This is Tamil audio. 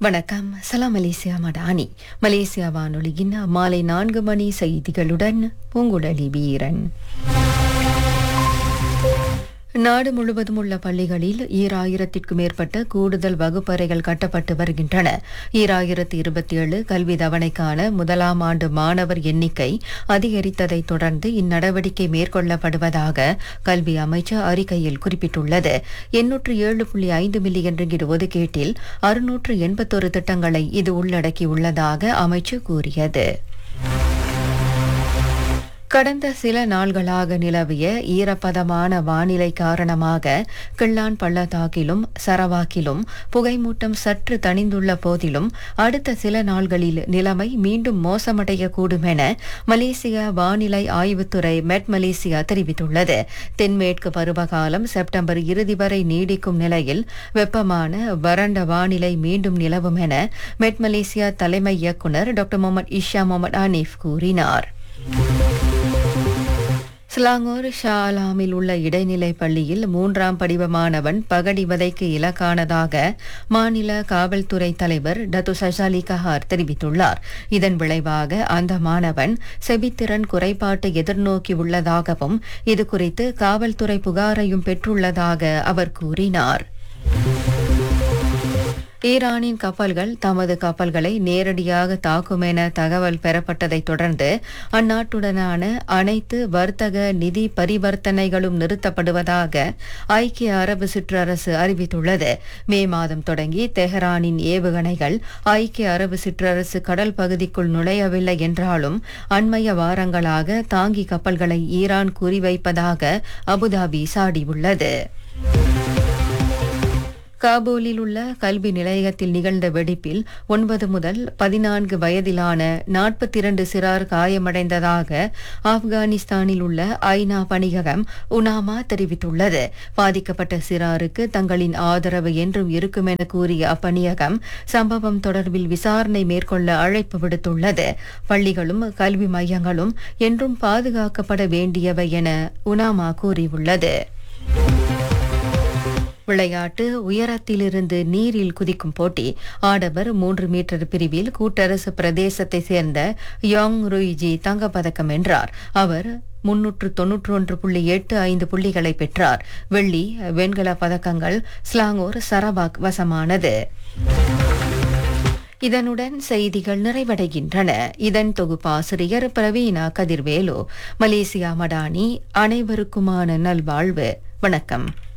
வணக்கம் சலாம் மலேசியா மடானி மலேசியா வானொலியின் மாலை நான்கு மணி செய்திகளுடன் பூங்குழலி வீரன் நாடு முழுவதும் உள்ள பள்ளிகளில் ஈராயிரத்திற்கும் மேற்பட்ட கூடுதல் வகுப்பறைகள் கட்டப்பட்டு வருகின்றன ஈராயிரத்தி இருபத்தி ஏழு கல்வி தவணைக்கான முதலாம் ஆண்டு மாணவர் எண்ணிக்கை அதிகரித்ததைத் தொடர்ந்து இந்நடவடிக்கை மேற்கொள்ளப்படுவதாக கல்வி அமைச்சர் அறிக்கையில் குறிப்பிட்டுள்ளது எண்ணூற்று ஏழு புள்ளி ஐந்து மில்லியன் ரிங்கிட் ஒதுக்கீட்டில் அறுநூற்று எண்பத்தொரு திட்டங்களை இது உள்ளடக்கியுள்ளதாக அமைச்சு கூறியது கடந்த சில நாள்களாக நிலவிய ஈரப்பதமான வானிலை காரணமாக கிள்ளான் பள்ளத்தாக்கிலும் சரவாக்கிலும் புகைமூட்டம் சற்று தணிந்துள்ள போதிலும் அடுத்த சில நாள்களில் நிலைமை மீண்டும் மோசமடையக்கூடும் என மலேசிய வானிலை ஆய்வுத்துறை மெட் மலேசியா தெரிவித்துள்ளது தென்மேற்கு பருவகாலம் செப்டம்பர் இறுதி வரை நீடிக்கும் நிலையில் வெப்பமான வறண்ட வானிலை மீண்டும் நிலவும் என மெட் மலேசியா தலைமை இயக்குநர் doctor Mohamed Isha Mohamed Anif கூறினார் ஸ்லாங்கூர் ஷாலாமில் உள்ள இடைநிலை பள்ளியில் மூன்றாம் படிவ மாணவன் பகடி வதைக்கு இலக்கானதாக மாநில காவல்துறை தலைவர் டத்து சஷாலி கஹார் தெரிவித்துள்ளார் இதன் விளைவாக அந்த மாணவன் செபித்திறன் குறைபாட்டு எதிர்நோக்கி உள்ளதாகவும் இதுகுறித்து காவல்துறை புகாரையும் பெற்றுள்ளதாக அவர் கூறினார் ஈரானின் கப்பல்கள் தமது கப்பல்களை நேரடியாக தாக்கும் என தகவல் பெறப்பட்டதைத் தொடர்ந்து அந்நாட்டுடனான அனைத்து வர்த்தக நிதி பரிவர்த்தனைகளும் நிறுத்தப்படுவதாக ஐக்கிய அரபு சிற்றரசு அறிவித்துள்ளது மே மாதம் தொடங்கி தெஹரானின் ஏவுகணைகள் ஐக்கிய அரபு சிற்றரசு கடல் பகுதிக்குள் நுழையவில்லை என்றாலும் அண்மைய வாரங்களாக தாங்கி கப்பல்களை ஈரான் குறிவைப்பதாக அபுதாபி சாடியுள்ளது காபூலில் உள்ள கல்வி நிலையத்தில் நிகழ்ந்த வெடிப்பில் ஒன்பது முதல் பதினான்கு வயதிலான நாற்பத்தி இரண்டு சிறார் காயமடைந்ததாக ஆப்கானிஸ்தானில் உள்ள ஐநா பணியகம் உனாமா தெரிவித்துள்ளது பாதிக்கப்பட்ட சிறாருக்கு தங்களின் ஆதரவு என்றும் இருக்கும் என கூறிய அப்பணியகம் சம்பவம் தொடர்பில் விசாரணை மேற்கொள்ள அழைப்பு விடுத்துள்ளது பள்ளிகளும் கல்வி மையங்களும் என்றும் பாதுகாக்கப்பட வேண்டியவை என உனாமா கூறியுள்ளது விளையாட்டு உயரத்திலிருந்து நீரில் குதிக்கும் போட்டி ஆடவர் மூன்று மீட்டர் பிரிவில் கூட்டரசு பிரதேசத்தை சேர்ந்த யோங் ருய்ஜி தங்கப்பதக்கம் வென்றார் அவர் முன்னூற்று தொன்னூற்று ஒன்று புள்ளி எட்டு ஐந்து புள்ளிகளை பெற்றார் வெள்ளி வெண்கல பதக்கங்கள் ஸ்லாங்கூர் சரபாக் வசமானது இதனுடன் செய்திகள் நிறைவடைகின்றன இதன் தொகுப்பாசிரியர் பிரவீனா கதிர்வேலு மலேசியா மடானி அனைவருக்குமான நல்வாழ்வு வணக்கம்